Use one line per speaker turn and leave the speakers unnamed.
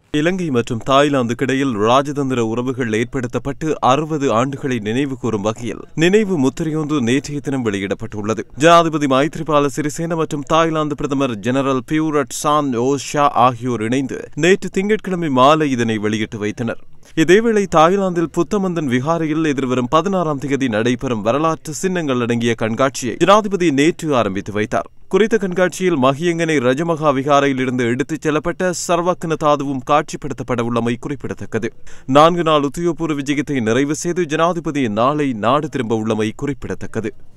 இலங்கை மற்றும் தாய்லாந்துக்கு இடையில் ராஜதந்திர உறவுகள் ஏற்படுத்தப்பட்டு அறுபது ஆண்டுகளை நினைவு கூறும் வகையில் நினைவு முத்திரையொன்று நேற்றைய தினம் வெளியிடப்பட்டுள்ளது ஜனாதிபதி மைத்ரிபால சிறிசேன மற்றும் தாய்லாந்து பிரதமர் General Prayut Chan o cha ஆகியோர் இணைந்து நேற்று திங்கட்கிழமை மாலை இதனை வெளியிட்டு வைத்தனர் இதேவேளை தாய்லாந்தில் புத்தமந்தன் விகாரையில் எதிர்வரும் பதினாறாம் தேதி நடைபெறும் வரலாற்று சின்னங்கள் அடங்கிய கண்காட்சியை ஜனாதிபதி நேற்று ஆரம்பித்து வைத்தார் குறித்த கண்காட்சியில் மகியங்கனை ரஜமகா விகாரையிலிருந்து எடுத்துச் செல்லப்பட்ட சர்வக்கன தாதுவும் காட்சிப்படுத்தப்பட உள்ளமை குறிப்பிடத்தக்கது நான்கு நாள் உத்தியோகபூர்வ விஜயத்தை நிறைவு செய்து ஜனாதிபதி நாளை நாடு திரும்ப உள்ளமை குறிப்பிடத்தக்கது